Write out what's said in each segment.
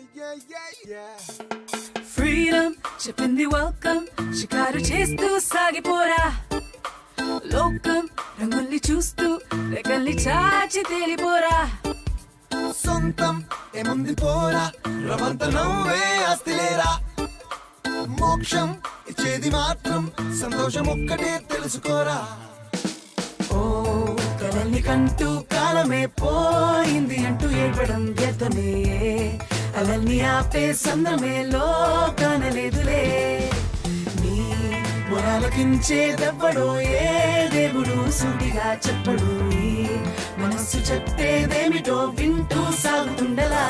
Freedom చెప్పింది welcome షికారు చేస్తూ సాగిపోరా లోకం రంగుల్ని చూస్తూ రెక్కల్ని చాచి తేలిపోరా సొంతం ఏముంది పోరా రవంత నవ్వే ఆస్తిలేరా మోక్షం ఇచ్చేది మాత్రం సంతోషం ఒక్కటే తెలుసుకోరా ఓ కలల్ని కంటూ కాలమే పోయింది అంటూ ఏడవడం వ్యర్థమే అలల్ని ఆపే సందమే లోకనలేదులే నీ మొరాలకించేదెవ్వడో ఏ దేవుడు సూటిగా చెప్పడు నీ మనస్సు చెప్పేదేమిటో వింటూ సాగుతుండలా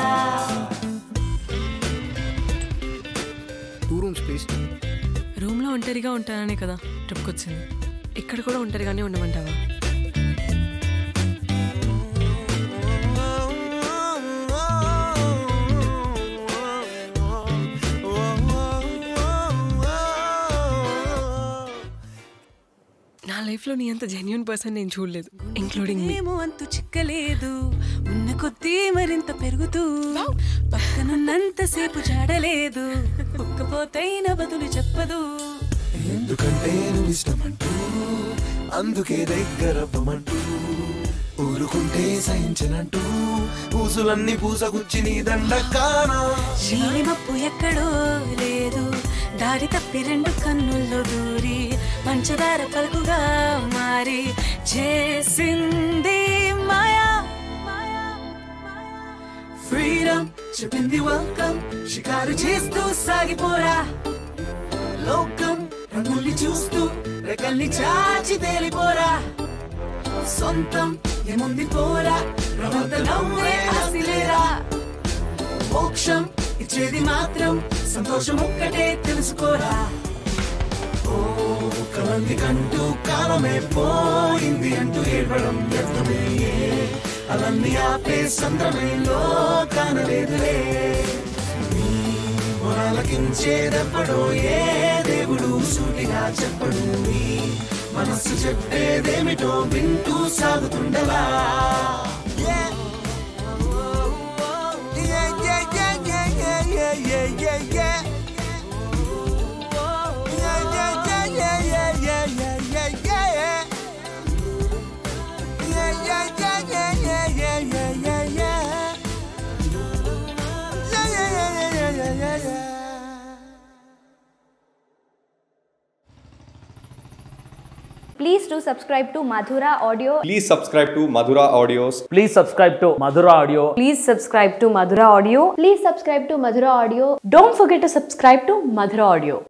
టూ రూమ్స్ ప్లీజ్ రూమ్ లో ఒంటరిగా ఉంటాననే కదా ట్రిప్కి వచ్చింది ఇక్కడ కూడా ఒంటరిగానే ఉండమంటావా నా లైఫ్ లో నీ అంత జెన్యున్ పర్సన్ నేను చూడలేదు ఇంక్లూడింగ్ మీ ఏమో అంతు చిక్కలేదు ఉన్న కొద్దీ మరింత పెరుగుతూ పక్కనున్నంతసేపు జాడలేదు ఒక్కపోతైన బదులు చెప్పదు ఎందుకంటే నువ్వు ఇష్టమంటూ అందుకే దగ్గరవ్వమంటూ ఊరుకుంటే సహించనంటూ పూసులన్నీ పూసగుచ్చి నీ దండకానా మప్పు ఎక్కడో లేదు దారి తప్పి రెండు కన్నుల్లో దూరి పంచదార పలుకుగా మారి చేసింది మాయా ఫ్రీడమ్ చెప్పింది వెల్కమ్ షికారు చేస్తూ సాగిపోరా లోకం రంగుల్ని చూస్తూ రెక్కల్ని చాచి తేలిపోరా సొంతం ఏముంది పోరా రవంత నవ్వే ఆస్తిలేరా మోక్షం ఇచ్చేది మాత్రం సంతోషం ఒక్కటే తెలుసుకోరా ఓ కలంది కంటూ కాలమే పోయింది అంటూ ఏడవడం వ్యర్థమే అవన్నీ ఆపే సంద్రమే లోకానలేదులే నీ మొరాలకించేదెప్పడో ఏ దేవుడు సూటిగా చెప్పడు నీ మనస్సు చెప్పేదేమిటో వింటూ సాగుతుండలా Please do subscribe to Madhura Audio. Please subscribe to Madhura Audios. Please subscribe to Madhura Audio. Please subscribe to Madhura Audio. Please subscribe to Madhura Audio. Don't forget to subscribe to Madhura Audio.